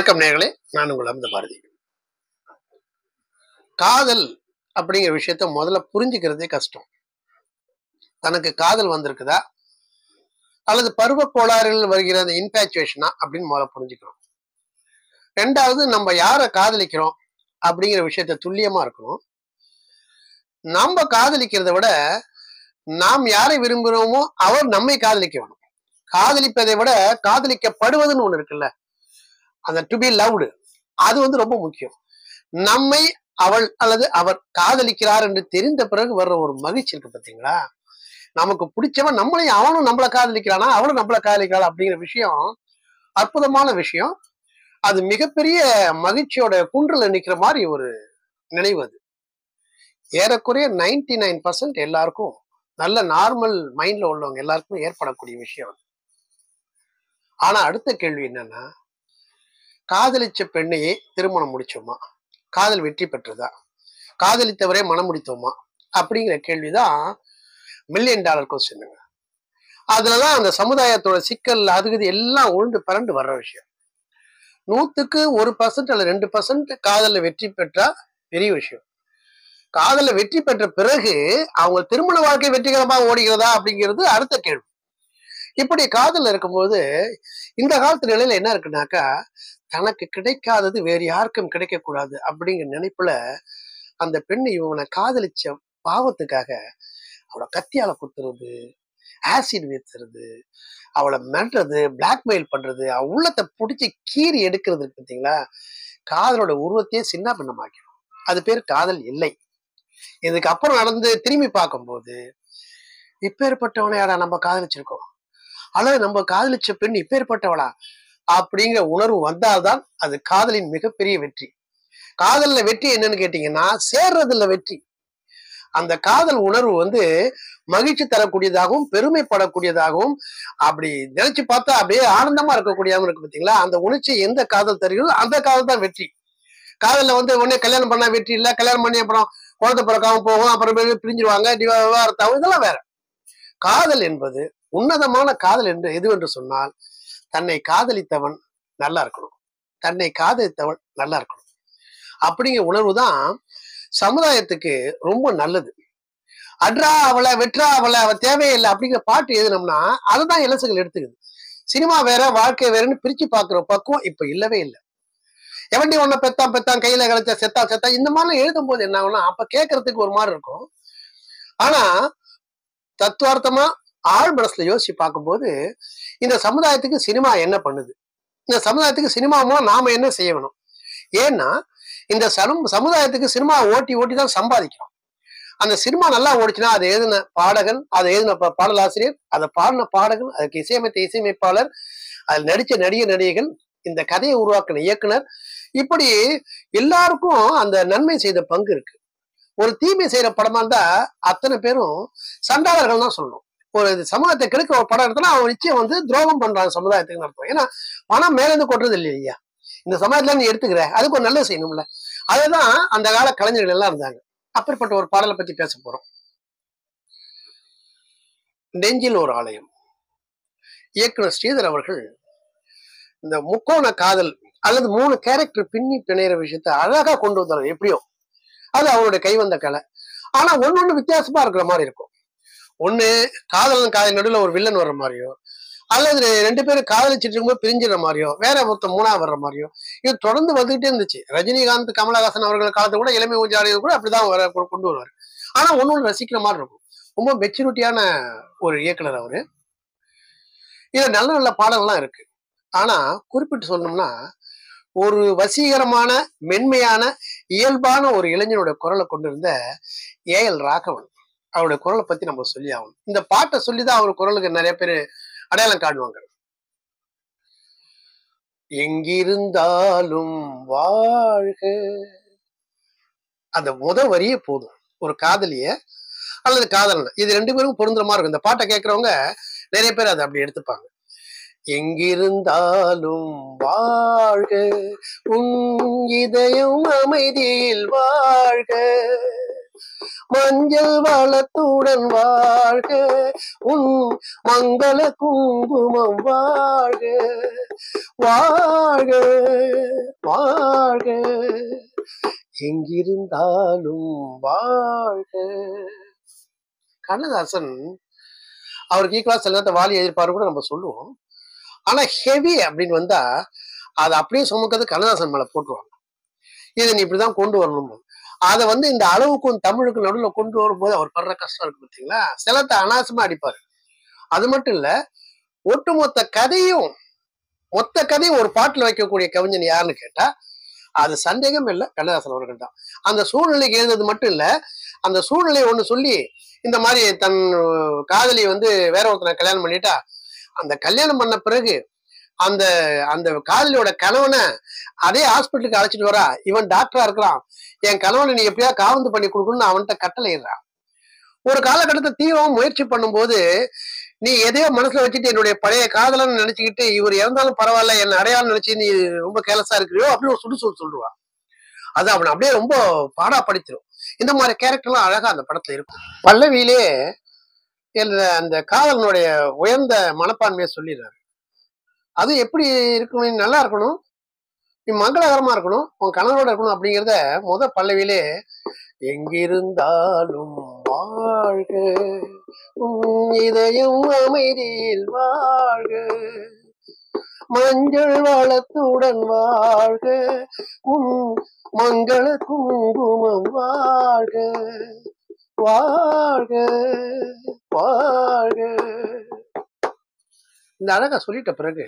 வணக்கம் நேர்களே நான் உங்கள் அமுத பாரதி காதல் அப்படிங்கிற விஷயத்த முதல்ல புரிஞ்சுக்கிறதே கஷ்டம் தனக்கு காதல் வந்திருக்குதா அல்லது பருவ கோளாறுகள் வருகிற அந்த இன்ஃபேச்சுவேஷனா அப்படின்னு முதல்ல புரிஞ்சுக்கணும் ரெண்டாவது நம்ம யாரை காதலிக்கிறோம் அப்படிங்கிற விஷயத்த துல்லியமா இருக்கணும் நம்ம காதலிக்கிறத விட நாம் யாரை விரும்புகிறோமோ அவர் நம்மை காதலிக்க வேணும் காதலிப்பதை விட காதலிக்கப்படுவதுன்னு ஒண்ணு இருக்குல்ல அந்த டு பி லவ்டு அது வந்து ரொம்ப முக்கியம் நம்மை அவள் அல்லது அவர் காதலிக்கிறார் என்று தெரிந்த பிறகு வர்ற ஒரு மகிழ்ச்சி இருக்கு பாத்தீங்களா நமக்கு பிடிச்சவன் நம்மளையும் அவனும் நம்மளை காதலிக்கிறானா அவனும் நம்மளை காதலிக்கிறாள் அப்படிங்கிற விஷயம் அற்புதமான விஷயம் அது மிகப்பெரிய மகிழ்ச்சியோட குன்றுல நிக்கிற மாதிரி ஒரு நினைவு அது ஏறக்குறைய நைன்டி நைன் பர்சன்ட் எல்லாருக்கும் நல்ல நார்மல் மைண்ட்ல உள்ளவங்க எல்லாருக்கும் ஏற்படக்கூடிய விஷயம் அது. ஆனா அடுத்த கேள்வி என்னன்னா காதலிச்ச பெண்ணையே திருமணம் முடிச்சோமா காதல் வெற்றி பெற்றதா காதலித்தவரே மனம் முடித்தோமா அப்படிங்கிற கேள்விதான் மில்லியன் டாலர் கொஸ்டின் அதுலதான் அந்த சமுதாயத்தோட சிக்கல் அதுகுது எல்லாம் உழுந்து பரண்டு வர்ற விஷயம் நூத்துக்கு ஒரு பர்சன்ட் அல்லது ரெண்டு பர்சன்ட் காதல்ல வெற்றி பெற்றா பெரிய விஷயம் காதல்ல வெற்றி பெற்ற பிறகு அவங்க திருமண வாழ்க்கை வெற்றிகரமாக ஓடுகிறதா அப்படிங்கிறது அடுத்த கேள்வி இப்படி காதல்ல இருக்கும்போது இந்த காலத்து நிலையில என்ன இருக்குனாக்கா தனக்கு கிடைக்காதது வேறு யாருக்கும் கிடைக்கக்கூடாது அப்படிங்கிற நினைப்புல அந்த பெண் இவனை காதலிச்ச பாவத்துக்காக அவளை கத்தியால குத்துறது ஆசிட் வீசுறது அவளை மிரட்டுறது பிளாக்மெயில் பண்றது அவ உள்ளத்தை பிடிச்சி கீறி எடுக்கிறது இருக்கு பார்த்தீங்களா காதலோட உருவத்தையே சின்ன பின்னமாக்கிடும் அது பேர் காதல் இல்லை இதுக்கு அப்புறம் நடந்து திரும்பி பார்க்கும்போது இப்பேற்பட்டவனையாடா நம்ம காதலிச்சிருக்கோம் அல்லது நம்ம காதலிச்ச பெண் இப்பேற்பட்டவளா அப்படிங்கிற உணர்வு வந்தால்தான் அது காதலின் மிகப்பெரிய வெற்றி காதல்ல வெற்றி என்னன்னு கேட்டீங்கன்னா சேர்றதுல வெற்றி அந்த காதல் உணர்வு வந்து மகிழ்ச்சி தரக்கூடியதாகவும் பெருமைப்படக்கூடியதாகவும் அப்படி நினைச்சு பார்த்தா அப்படியே ஆனந்தமா இருக்கக்கூடியதாகவும் இருக்கு பார்த்தீங்களா அந்த உணர்ச்சி எந்த காதல் தருகிறதோ அந்த காதல் தான் வெற்றி காதல்ல வந்து உடனே கல்யாணம் பண்ணா வெற்றி இல்லை கல்யாணம் பண்ணி அப்புறம் குழந்தை பிறக்காம போகும் அப்புறம் பிரிஞ்சிருவாங்க divorce விவாகரத்தாகும் இதெல்லாம் வேற காதல் என்பது உன்னதமான காதல் என்று எது என்று சொன்னால் தன்னை காதலித்தவன் நல்லா இருக்கணும் தன்னை காதலித்தவன் நல்லா இருக்கணும் அப்படிங்கிற உணர்வு தான் சமுதாயத்துக்கு ரொம்ப நல்லது அட்ரா அவளை வெற்றா அவளை அவ தேவையில்லை அப்படிங்கிற பாட்டு எழுதினோம்னா அதுதான் இலசுகள் எடுத்துக்குது சினிமா வேற வாழ்க்கை வேறன்னு பிரிச்சு பார்க்குற பக்குவம் இப்ப இல்லவே இல்லை எவண்டி ஒன்ன பெத்தான் பெத்தான் கையில கழிச்சா செத்தா செத்தா இந்த மாதிரிலாம் எழுதும் போது என்ன ஆகும்னா அப்ப கேட்கறதுக்கு ஒரு மாதிரி இருக்கும் ஆனா தத்துவார்த்தமா ஆழ் மனசுல யோசிச்சு பார்க்கும்போது இந்த சமுதாயத்துக்கு சினிமா என்ன பண்ணுது இந்த சமுதாயத்துக்கு சினிமா மூலம் நாம என்ன செய்யணும் ஏன்னா இந்த சமு சமுதாயத்துக்கு சினிமா ஓட்டி ஓட்டி தான் சம்பாதிக்கிறோம் அந்த சினிமா நல்லா ஓடிச்சுன்னா அதை எழுதின பாடகன் அதை எழுதின பா- பாடலாசிரியர் அதை பாடின பாடகன் அதுக்கு இசையமைத்த இசையமைப்பாளர் அதில் நடிச்ச நடிகர் நடிகைகள் இந்த கதையை உருவாக்கின இயக்குனர் இப்படி எல்லாருக்கும் அந்த நன்மை செய்த பங்கு இருக்கு ஒரு தீமை செய்யற படமா இருந்தா அத்தனை பேரும் சண்டாளர்கள் தான் சொல்லணும் ஒரு இது சமூகத்தை கெடுக்க ஒரு படம் எடுத்தனா அவன் நிச்சயம் வந்து துரோகம் பண்றான் சமுதாயத்துக்கு அர்த்தம் ஏன்னா பணம் மேல இருந்து கொட்டுறது இல்லையா இந்த சமயத்துல நீ எடுத்துக்கிற அதுக்கு ஒரு நல்லது செய்யணும்ல அதுதான் அந்த கால கலைஞர்கள் எல்லாம் இருந்தாங்க அப்படிப்பட்ட ஒரு பாடலை பத்தி பேச போறோம் நெஞ்சில் ஒரு ஆலயம் இயக்குனர் ஸ்ரீதர் அவர்கள் இந்த முக்கோண காதல் அல்லது மூணு கேரக்டர் பின்னி பிணையிற விஷயத்த அழகா கொண்டு வந்தாரு எப்படியோ அது அவருடைய கைவந்த கலை ஆனா ஒன்னொன்னு வித்தியாசமா இருக்கிற மாதிரி இருக்கும் ஒண்ணு காதலன் காதல் நடுவில் ஒரு வில்லன் வர்ற மாதிரியோ அல்லது ரெண்டு பேரும் காதலிச்சிட்டு இருக்கும்போது பிரிஞ்சிட மாதிரியோ வேற ஒருத்தர் மூணா வர்ற மாதிரியோ இது தொடர்ந்து வந்துகிட்டே இருந்துச்சு ரஜினிகாந்த் கமலஹாசன் அவர்கள் காலத்தை கூட இளமை ஊஞ்சாடிகள் கூட அப்படிதான் வர கொண்டு வருவார் ஆனா ஒண்ணு ஒண்ணு ரசிக்கிற மாதிரி இருக்கும் ரொம்ப மெச்சூரிட்டியான ஒரு இயக்குனர் அவரு இதுல நல்ல நல்ல பாடல்கள்லாம் இருக்கு ஆனா குறிப்பிட்டு சொல்லணும்னா ஒரு வசீகரமான மென்மையான இயல்பான ஒரு இளைஞனுடைய குரலை கொண்டிருந்த ஏஎல் ராகவன் அவருடைய குரலை பத்தி நம்ம சொல்லி ஆகணும் இந்த பாட்டை சொல்லிதான் அவர் குரலுக்கு நிறைய பேர் அடையாளம் காணுவாங்க எங்கிருந்தாலும் வாழ்க அந்த முத வரியே போதும் ஒரு காதலிய அல்லது காதலன் இது ரெண்டு பேரும் பொருந்துற மாதிரி இருக்கும் இந்த பாட்டை கேட்கறவங்க நிறைய பேர் அதை அப்படி எடுத்துப்பாங்க எங்கிருந்தாலும் வாழ்க உன் இதயம் அமைதியில் வாழ்க மஞ்சள் வளத்துடன் வாழ்க உன் மங்கள குங்குமம் வாழ்க வாழ்க வாழ்க எங்கிருந்தாலும் வாழ்க கண்ணதாசன் அவருக்கு ஈக்குவலா சில நேரத்தை வாலி எதிர்ப்பாரு கூட நம்ம சொல்லுவோம் ஆனா ஹெவி அப்படின்னு வந்தா அதை அப்படியே சுமக்கிறது கண்ணதாசன் மேல போட்டுருவாங்க இதை நீ இப்படிதான் கொண்டு வரணும் அதை வந்து இந்த அளவுக்கும் தமிழுக்கும் நடுவில் கொண்டு வரும்போது அவர் படுற கஷ்டம் இருக்கு பார்த்தீங்களா சிலத்தை அனாசமா அடிப்பாரு அது மட்டும் இல்ல ஒட்டுமொத்த கதையும் மொத்த கதையும் ஒரு பாட்டுல வைக்கக்கூடிய கவிஞன் யாருன்னு கேட்டா அது சந்தேகம் இல்லை கண்ணதாசன் அவர்கள் தான் அந்த சூழ்நிலைக்கு எழுதுறது மட்டும் இல்ல அந்த சூழ்நிலையை ஒண்ணு சொல்லி இந்த மாதிரி தன் காதலி வந்து வேற ஒருத்தனை கல்யாணம் பண்ணிட்டா அந்த கல்யாணம் பண்ண பிறகு அந்த அந்த காதலியோட கணவனை அதே ஹாஸ்பிட்டலுக்கு அழைச்சிட்டு வரா இவன் டாக்டரா இருக்கிறான் என் கணவனை நீ எப்படியா காவந்து பண்ணி கொடுக்கணும்னு அவன்கிட்ட கட்டளையிடுறான் ஒரு காலகட்டத்தை தீவிரம் முயற்சி பண்ணும்போது நீ எதையோ மனசுல வச்சுட்டு என்னுடைய பழைய காதலன்னு நினைச்சுக்கிட்டு இவர் இறந்தாலும் பரவாயில்ல என்ன அடையாளம் நினைச்சு நீ ரொம்ப கேலஸா இருக்கிறியோ அப்படின்னு ஒரு சுடு சொல் சொல்லுவான் அது அவனை அப்படியே ரொம்ப பாடா படிச்சிடும் இந்த மாதிரி கேரக்டர்லாம் அழகா அந்த படத்துல இருக்கும் பல்லவியிலே எழுத- அந்த காதலனுடைய உயர்ந்த மனப்பான்மையை சொல்லிடுறாரு அது எப்படி இருக்கணும் நீ நல்லா இருக்கணும் நீ மங்களகரமா இருக்கணும் உன் கணவரோட இருக்கணும் அப்படிங்கிறத முத பல்லவியிலே எங்கிருந்தாலும் வாழ்க உன் இதயம் அமைதியில் வாழ்க மஞ்சள் வளத்துடன் வாழ்க உன் மங்கள குங்குமம் வாழ்க வாழ்க வாழ்க இந்த அழகா சொல்லிட்ட பிறகு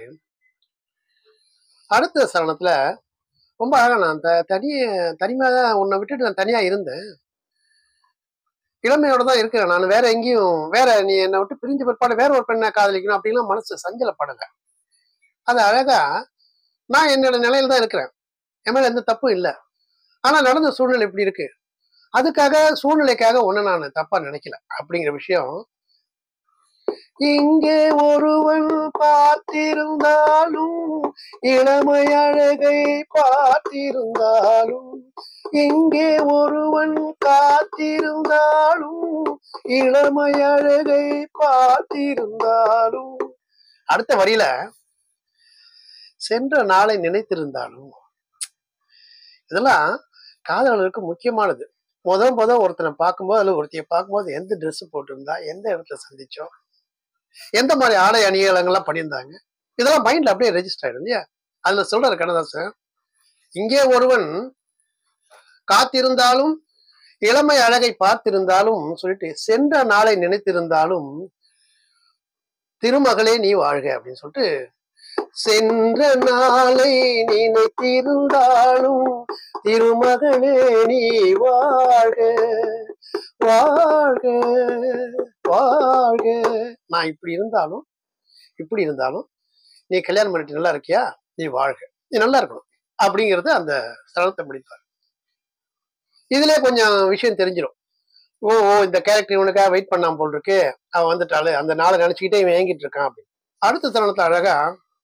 அடுத்த சரணத்துல ரொம்ப அழகா நான் த தனிய தனிமையா தான் உன்னை விட்டுட்டு நான் தனியா இருந்தேன் இளமையோட தான் இருக்கிறேன் நான் வேற எங்கேயும் வேற நீ என்னை விட்டு பிரிஞ்ச பிற்பாடு வேற ஒரு பெண்ணை காதலிக்கணும் அப்படின்லாம் மனசு சஞ்சலப்படல அது அழகா நான் என்னோட நிலையில தான் இருக்கிறேன் என் மேல எந்த தப்பும் இல்லை ஆனா நடந்த சூழ்நிலை இப்படி இருக்கு அதுக்காக சூழ்நிலைக்காக ஒண்ணு நான் தப்பா நினைக்கல அப்படிங்கிற விஷயம் இங்கே ஒருவன் பார்த்திருந்தாலும் இளமை அழகை பார்த்திருந்தாலும் இங்கே ஒருவன் காத்திருந்தாலும் இளமை அழகை பார்த்திருந்தாலும் அடுத்த வரியில சென்ற நாளை நினைத்திருந்தாலும் இதெல்லாம் காதலர்களுக்கு முக்கியமானது முத முத ஒருத்தனை பார்க்கும்போது அல்லது ஒருத்தைய பார்க்கும்போது எந்த Dress போட்டிருந்தா எந்த இடத்துல சந்திச்சோம் எந்த மாதிரி ஆடை அணிகலங்கள்லாம் பண்ணியிருந்தாங்க இதெல்லாம் மைண்ட்ல அப்படியே ரெஜிஸ்டர் ஆயிடும் இல்லையா அதுல சொல்றாரு கண்ணதாசன் இங்கே ஒருவன் காத்திருந்தாலும் இளமை அழகை பார்த்திருந்தாலும் சொல்லிட்டு சென்ற நாளை நினைத்திருந்தாலும் திருமகளே நீ வாழ்க அப்படின்னு சொல்லிட்டு சென்ற நாளை நினைத்திருந்தாலும் திருமகளே நீ வாழ்க வாழ்க வாழ்க நான் இப்படி இருந்தாலும் இப்படி இருந்தாலும் நீ கல்யாணம் பண்ணிட்டு நல்லா இருக்கியா நீ வாழ்க நீ நல்லா இருக்கணும் அப்படிங்கிறது அந்த சரணத்தை முடிப்பார் இதுல கொஞ்சம் விஷயம் தெரிஞ்சிடும் ஓ ஓ இந்த கேரக்டர் இவனுக்காக வெயிட் பண்ணாம போல் இருக்கு அவன் வந்துட்டாளு அந்த நாளை நினைச்சுக்கிட்டே இவன் ஏங்கிட்டு இருக்கான் அப்படின்னு அடுத்த தருணத்தை அழகா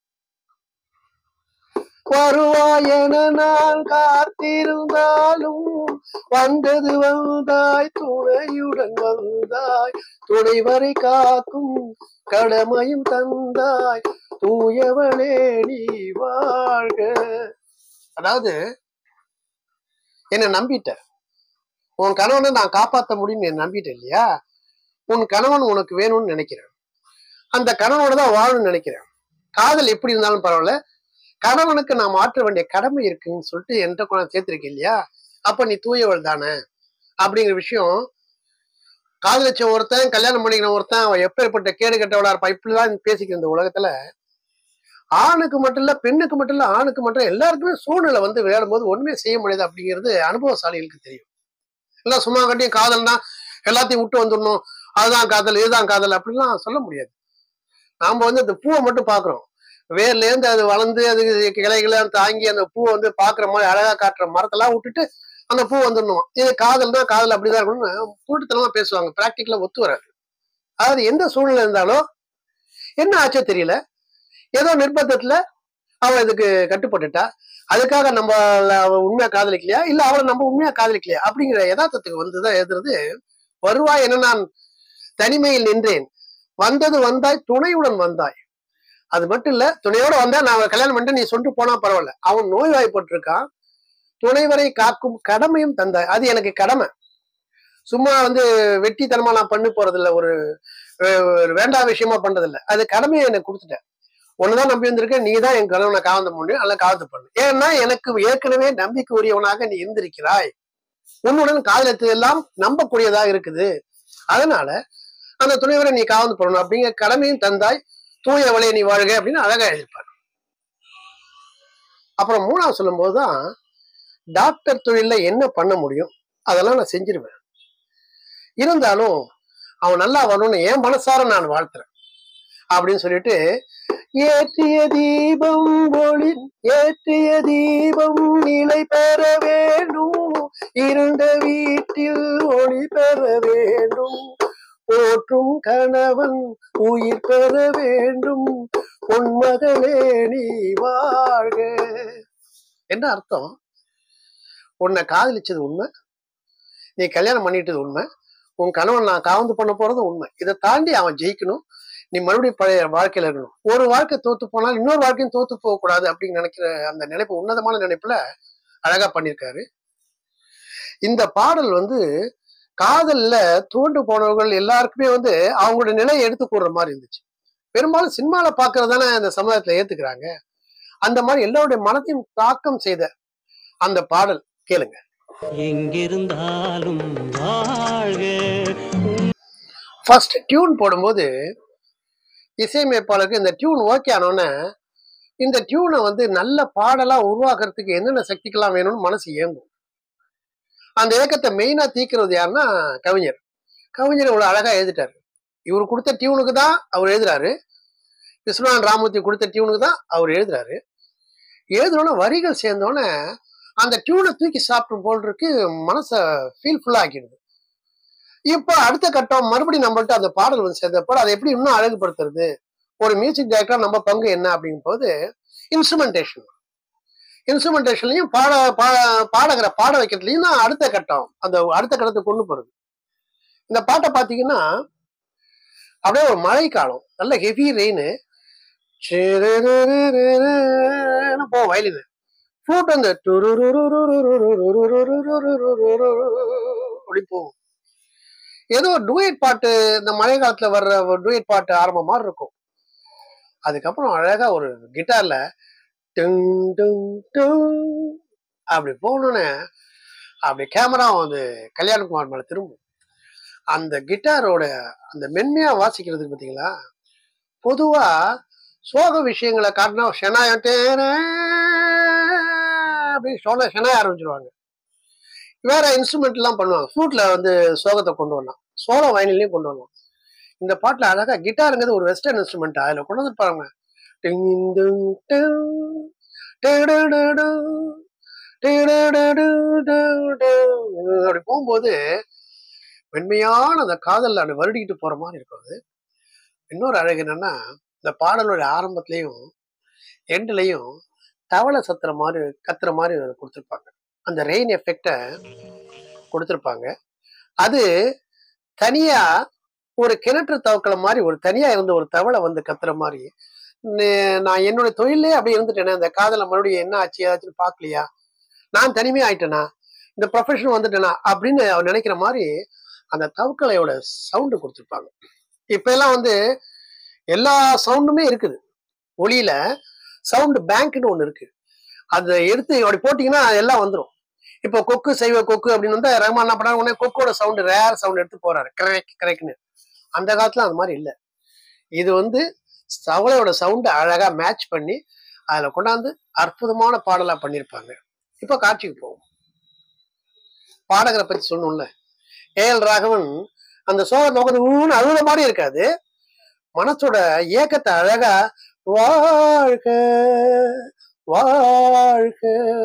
வருவாயென நான் காத்திருந்தாலும் வந்தது வந்தாய் துணையுடன் வந்தாய் துணை வரை காக்கும் கடமையும் தந்தாய் தூயவளே நீ வாழ்க அதாவது என்னை நம்பிட்ட உன் கணவனை நான் காப்பாற்ற முடியும்னு என்னை நம்பிட்டேன் இல்லையா உன் கணவன் உனக்கு வேணும்னு நினைக்கிறேன் அந்த கணவனோட தான் வாழணும்னு நினைக்கிறேன் காதல் எப்படி இருந்தாலும் பரவாயில்ல கணவனுக்கு நான் மாற்ற வேண்டிய கடமை இருக்குன்னு சொல்லிட்டு என்கிட்ட கொண்டு சேர்த்திருக்க இல்லையா அப்ப நீ தூயவள் தானே அப்படிங்கிற விஷயம் காதலிச்ச ஒருத்தன் கல்யாணம் பண்ணிக்கிற ஒருத்தன் அவன் எப்பேற்பட்ட கேடு கெட்டவளா இருப்பா இப்படிலாம் பேசிக்கிற இந்த உலகத்துல ஆணுக்கு மட்டும் இல்ல பெண்ணுக்கு மட்டும் இல்ல ஆணுக்கு மட்டும் இல்ல, எல்லாருக்குமே சூழ்நிலை வந்து விளையாடும் போது ஒண்ணுமே செய்ய முடியாது அப்படிங்கிறது அனுபவசாலிகளுக்கு தெரியும் எல்லாம் சும்மா கட்டியும் காதல்னா எல்லாத்தையும் விட்டு வந்துடணும் அதுதான் காதல் இதுதான் காதல் அப்படிலாம் சொல்ல முடியாது நாம வந்து அந்த பூவை மட்டும் பாக்குறோம் வேர்ல இருந்து அது வளர்ந்து அது கிளைகளை தாங்கி அந்த பூவை வந்து பாக்குற மாதிரி அழகா காட்டுற மரத்தெல்லாம் விட்டுட்டு அந்த பூ வந்துடணும் இது காதல்னா காதல் அப்படிதான் இருக்கணும்னு கூட்டத்தனமா பேசுவாங்க பிராக்டிக்கலா ஒத்து வராது அதாவது எந்த சூழ்நிலை இருந்தாலும் என்ன ஆச்சோ தெரியல ஏதோ நிர்பந்தத்துல அவ இதுக்கு கட்டுப்பட்டுட்டா அதுக்காக நம்ம அவ உண்மையா காதலிக்கலையா இல்ல அவளை நம்ம உண்மையா காதலிக்கலையா அப்படிங்கிற யதார்த்தத்துக்கு வந்துதான் எழுதுறது வருவாய் என நான் தனிமையில் நின்றேன் வந்தது வந்தாய் துணையுடன் வந்தாய் அது மட்டும் இல்ல துணையோட வந்தா நான் அவளை கல்யாணம் பண்ணிட்டு நீ சொல்லிட்டு போனா பரவாயில்ல அவன் நோய் வாய்ப்பட்டிருக்கான் துணைவரை காக்கும் கடமையும் தந்தாய் அது எனக்கு கடமை சும்மா வந்து வெட்டித்தனமா நான் பண்ணி போறதில்ல ஒரு அஹ், ஒரு வேண்டாம் விஷயமா பண்றதில்ல அது கடமையை எனக்கு கொடுத்துட்டேன் ஒண்ணுதான் நம்பி வந்திருக்கேன் நீ தான் என் கணவனை காவந்து முடியும் அல்ல காவந்து பண்ணு ஏன்னா எனக்கு ஏற்கனவே நம்பிக்கை உரியவனாக நீ இருந்திருக்கிறாய் உன்னுடன் காதலத்து எல்லாம் நம்பக்கூடியதாக இருக்குது அதனால அந்த துணைவரை நீ காவந்து பண்ணணும் அப்படிங்கிற கடமையும் தந்தாய் தூய வழியை நீ வாழ்க அப்படின்னு அழகா எழுதியிருப்பார் அப்புறம் மூணாவது சொல்லும்போது தான் டாக்டர் தொழில என்ன பண்ண முடியும் அதெல்லாம் நான் செஞ்சிருவேன் இருந்தாலும் அவன் நல்லா வரணும்னு என் மனசார நான் வாழ்த்துறேன் அப்படின்னு சொல்லிட்டு ஏற்றிய தீபம் ஒளி ஏற்றிய தீபம் நிலை பெற வேண்டும் இருண்ட வீட்டில் ஒளி பெற வேண்டும் போற்றும் கணவன் உயிர் பெற வேண்டும் பொன்மகளே நீ வாழ்க என்ன அர்த்தம் உன்னை காதலிச்சது உண்மை நீ கல்யாணம் பண்ணிட்டது உண்மை உன் கணவன் நான் காவந்து பண்ண போறது உண்மை இதை தாண்டி அவன் ஜெயிக்கணும் நீ மறுபடியும் பழைய வாழ்க்கையில இருக்கணும் ஒரு வாழ்க்கை தோத்து போனால் இன்னொரு வாழ்க்கையும் தோத்து போக கூடாது அப்படின்னு நினைக்கிற அந்த நினைப்பு உன்னதமான நினைப்புல அழகா பண்ணியிருக்காரு இந்த பாடல் வந்து காதல்ல தூண்டு போனவர்கள் எல்லாருக்குமே வந்து அவங்களோட நிலையை எடுத்து கூடுற மாதிரி இருந்துச்சு பெரும்பாலும் சினிமால பாக்குறது தானே இந்த சமுதாயத்துல ஏத்துக்கிறாங்க அந்த மாதிரி எல்லாருடைய மனத்தையும் தாக்கம் செய்த அந்த பாடல் கேளுங்க எங்கிருந்தாலும் வாழ்க ஃபர்ஸ்ட் டியூன் போடும்போது இசையமைப்பாளருக்கு இந்த டியூன் ஓகே ஆனோடனே இந்த டியூனை வந்து நல்ல பாடலா உருவாக்குறதுக்கு என்னென்ன சக்திக்கெல்லாம் வேணும்னு மனசு ஏங்கும் அந்த ஏக்கத்தை மெயினா தீக்கிறது யாருன்னா கவிஞர் கவிஞர் இவ்வளவு அழகா எழுதிட்டாரு இவர் கொடுத்த டியூனுக்கு தான் அவர் எழுதுறாரு விஸ்வநாதன் ராமூர்த்தி கொடுத்த டியூனுக்கு தான் அவர் எழுதுறாரு எழுதுனோடனே வரிகள் சேர்ந்தோடனே அந்த டியூனை தூக்கி சாப்பிடும் போல் இருக்கு மனசை ஃபீல் ஃபுல்லா ஆக்கிடுது இப்போ அடுத்த கட்டம் மறுபடியும் நம்மள்ட்ட அந்த பாடல் வந்து சேர்ந்தப்போ அதை எப்படி இன்னும் அழகுபடுத்துறது ஒரு மியூசிக் டைரக்டரா நம்ம பங்கு என்ன அப்படிங்கும் போது இன்ஸ்ட்ருமெண்டேஷன் இன்ஸ்ட்ருமெண்டேஷன்லையும் பாட பா- பாடகரை பாட வைக்கிறதுலையும் தான் அடுத்த கட்டம் அந்த அடுத்த கட்டத்துக்கு கொண்டு போறது இந்த பாட்டை பார்த்தீங்கன்னா அப்படியே ஒரு மழை காலம் நல்ல ஹெவி ரெயின் போ வயலின் ஃப்ளூட் அந்த அப்படி போகும் ஏதோ ஒரு டூயட் பாட்டு இந்த மழை காலத்துல வர்ற ஒரு டூயட் பாட்டு ஆரம்பம் மாதிரி இருக்கும் அதுக்கப்புறம் அழகா ஒரு கிட்டார்ல டிங் டிங் டிங் அப்படி போனோன்னே அப்படி கேமரா வந்து கல்யாணகுமார் மேல திரும்பும் அந்த கிட்டாரோட அந்த மென்மையா வாசிக்கிறதுக்கு பார்த்தீங்களா பொதுவா சோக விஷயங்களை காட்டினா ஷெனாயம் டேரே அப்படி சொல்ல ஷெனாய ஆரம்பிச்சிருவாங்க வேற இன்ஸ்ட்ருமெண்ட் எல்லாம் பண்ணுவாங்க ஃப்ளூட்ல வந்து சோகத்தை கொண்டு வரலாம் சோள வயலிலையும் கொண்டு வரலாம் இந்த பாட்டுல அழகா கிட்டாருங்கிறது ஒரு வெஸ்டர்ன் இன்ஸ்ட்ருமெண்ட் அதுல கொண்டு வந்து பாருங்க டிங் டிங் டிங் டிடுடுடு, டிடுடுடு, டிடு. அப்படி போகும்போது மென்மையான அந்த காதல் அப்படி வருடிக்கிட்டு போற மாதிரி இருக்கும் அது இன்னொரு அழகு என்னன்னா இந்த பாடலோட ஆரம்பத்திலையும் எண்ட்லையும் தவளை சத்துற மாதிரி கத்துற மாதிரி அதை கொடுத்துருப்பாங்க அந்த ரெயின் எஃபெக்டை கொடுத்துருப்பாங்க அது தனியா ஒரு கிணற்று தவக்கலை மாதிரி ஒரு தனியா இருந்த ஒரு தவளை வந்து கத்துற மாதிரி நே- நான் என்னோட தொழிலே அப்படி இருந்துட்டேனே அந்த காதலை மறுபடியும் என்ன ஆச்சு ஏதாச்சும் பார்க்கலையா நான் தனிமையா ஆயிட்டேனா இந்த ப்ரொஃபஷன் வந்துட்டேனா அப்படின்னு அவர் நினைக்கிற மாதிரி அந்த தவக்கலையோட சவுண்டு கொடுத்துருப்பாங்க இப்ப எல்லாம் வந்து எல்லா சவுண்டுமே இருக்குது ஒளியில சவுண்டு பேங்க்னு ஒண்ணு இருக்கு அதை எடுத்து அப்படி போட்டீங்கன்னா எல்லாம் வந்துடும் இப்போ கொக்கு செய்வ கொக்கு அப்படின்னு வந்து ரஹ்மான் என்ன பண்ணாரு உடனே கொக்கோட சவுண்டு ரேர் சவுண்ட் எடுத்து போறாரு கரெக்ட் கரெக்ட்னு அந்த காலத்துல அந்த மாதிரி இல்லை இது வந்து தவளையோட சவுண்டை அழகா மேட்ச் பண்ணி அதுல கொண்டாந்து அற்புதமான பாடலா பண்ணியிருப்பாங்க இப்போ காட்சிக்கு போவோம் பாடகரை பத்தி சொல்லணும்ல ஏஎல் ராகவன் அந்த சோகத்தை உட்காந்து ஊன்னு அழுத மாதிரி இருக்காது மனசோட ஏக்கத்தை அழகா வாழ்க வாழ்க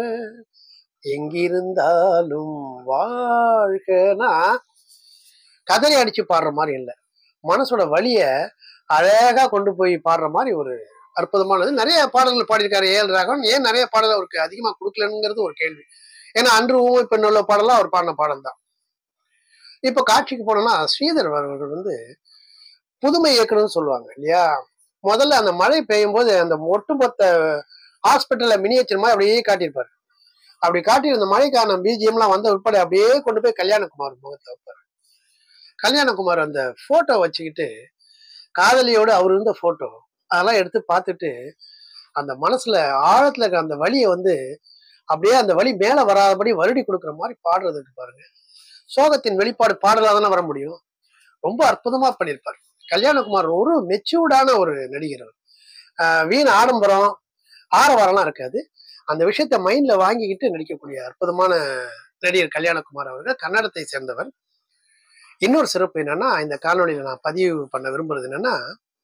எங்கிருந்தாலும் வாழ்கனா கதறி அடிச்சு பாடுற மாதிரி இல்லை மனசோட வலிய அழகா கொண்டு போய் பாடுற மாதிரி ஒரு அற்புதமானது நிறைய பாடல்கள் பாடியிருக்காரு ஏஎல் ராகவன் ஏன் நிறைய பாடல் அவருக்கு அதிகமா கொடுக்கலங்கிறது ஒரு கேள்வி ஏன்னா அன்று ஊமை பெண் உள்ள பாடலாம் அவர் பாடின பாடல் தான் இப்ப காட்சிக்கு போனோம்னா ஸ்ரீதர் அவர்கள் வந்து புதுமை இயக்கணும்னு சொல்லுவாங்க இல்லையா முதல்ல அந்த மழை பெய்யும் போது அந்த ஒட்டுமொத்த ஹாஸ்பிட்டல்ல மினியேச்சர் மாதிரி அப்படியே காட்டியிருப்பாரு அப்படி காட்டி அந்த மழைக்கான பிஜிஎம்லாம் வந்த உட்பட அப்படியே கொண்டு போய் கல்யாணகுமார் முகத்தை வைப்பாரு கல்யாணகுமார் அந்த போட்டோ வச்சுக்கிட்டு காதலியோடு அவர் இருந்த போட்டோ அதெல்லாம் எடுத்து பார்த்துட்டு அந்த மனசுல ஆழத்துல இருக்க அந்த வலியை வந்து அப்படியே அந்த வலி மேல வராதபடி வருடி கொடுக்குற மாதிரி பாடுறதுக்கு பாருங்க சோகத்தின் வெளிப்பாடு பாடலா தானே வர முடியும் ரொம்ப அற்புதமா பண்ணியிருப்பார் கல்யாணகுமார் ஒரு மெச்சூர்டான ஒரு நடிகர் அவர். ஆஹ் வீண் ஆடம்பரம் ஆரவாரம்லாம் இருக்காது அந்த விஷயத்த மைண்ட்ல வாங்கிக்கிட்டு நடிக்கக்கூடிய அற்புதமான நடிகர் கல்யாணகுமார் அவர்கள் கன்னடத்தை சேர்ந்தவர் இன்னொரு சிறப்பு என்னன்னா இந்த காணொளியில நான் பதிவு பண்ண விரும்புறது என்னன்னா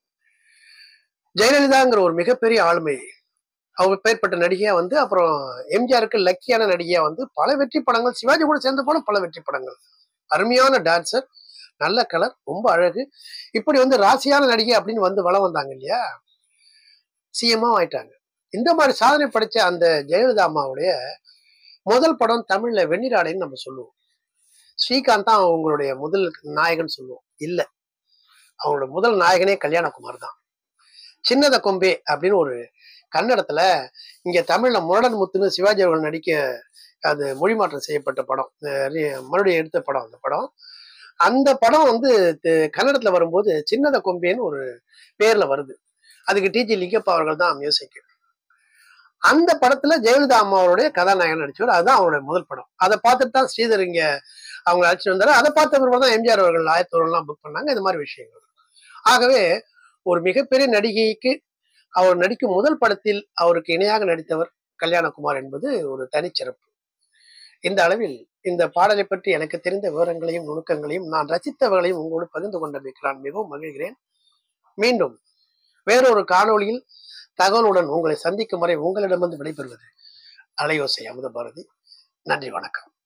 ஜெயலலிதாங்கிற ஒரு மிகப்பெரிய ஆளுமை அவங்க பேர்பட்ட நடிகையா வந்து அப்புறம் எம்ஜிஆருக்கு லக்கியான நடிகையா வந்து பல வெற்றி படங்கள் சிவாஜி கூட சேர்ந்து போன பல வெற்றி படங்கள் அருமையான டான்சர் நல்ல கலர் ரொம்ப அழகு இப்படி வந்து ராசியான நடிகை அப்படின்னு வந்து வளம் வந்தாங்க இல்லையா சிஎம்மா ஆயிட்டாங்க இந்த மாதிரி சாதனை படைச்ச அந்த ஜெயலலிதா அம்மாவுடைய முதல் படம் தமிழ்ல வெண்ணிராடைன்னு நம்ம சொல்லுவோம் ஸ்ரீகாந்த் தான் அவங்களுடைய முதல் நாயகன் சொல்லுவோம் இல்ல அவங்களோட முதல் நாயகனே கல்யாணகுமார் தான் சின்னத கொம்பே அப்படின்னு ஒரு கன்னடத்துல இங்க தமிழ்ல முரடன் முத்துன்னு சிவாஜி அவர்கள் நடிக்க அது மொழிமாற்றம் செய்யப்பட்ட படம் அஹ் ரி- மறுபடியும் எடுத்த படம் அந்த படம் அந்த படம் வந்து தி- கன்னடத்துல வரும்போது சின்னத கொம்பேன்னு ஒரு பேர்ல வருது அதுக்கு டிஜி லிங்கப்பா அவர்கள் தான் மியூசிக் அந்த படத்துல ஜெயலலிதா அம்மாவுடைய கதாநாயகன் நடிச்சவர் அதுதான் அவருடைய முதல் படம் அதை பார்த்துட்டு தான் ஸ்ரீதர் இங்க அவங்க அழைச்சிட்டு வந்தாரு அதை பார்த்த பிறகு தான் எம்ஜிஆர் அவர்கள் ஆயத்தூரெல்லாம் புக் பண்ணாங்க இந்த மாதிரி விஷயங்கள் ஆகவே ஒரு மிகப்பெரிய நடிகைக்கு அவர் நடிக்கும் முதல் படத்தில் அவருக்கு இணையாக நடித்தவர் கல்யாணகுமார் என்பது ஒரு தனிச்சிறப்பு இந்த அளவில் இந்த பாடலை பற்றி எனக்கு தெரிந்த விவரங்களையும் நுணுக்கங்களையும் நான் ரசித்தவர்களையும் உங்களோடு பகிர்ந்து கொண்டமைக்கு நான் மிகவும் மகிழ்கிறேன் மீண்டும் வேறொரு காணொளியில் தகவலுடன் உங்களை சந்திக்கும் வரை உங்களிடமிருந்து விடைபெறுவது அலையோசை அமுத பாரதி நன்றி வணக்கம்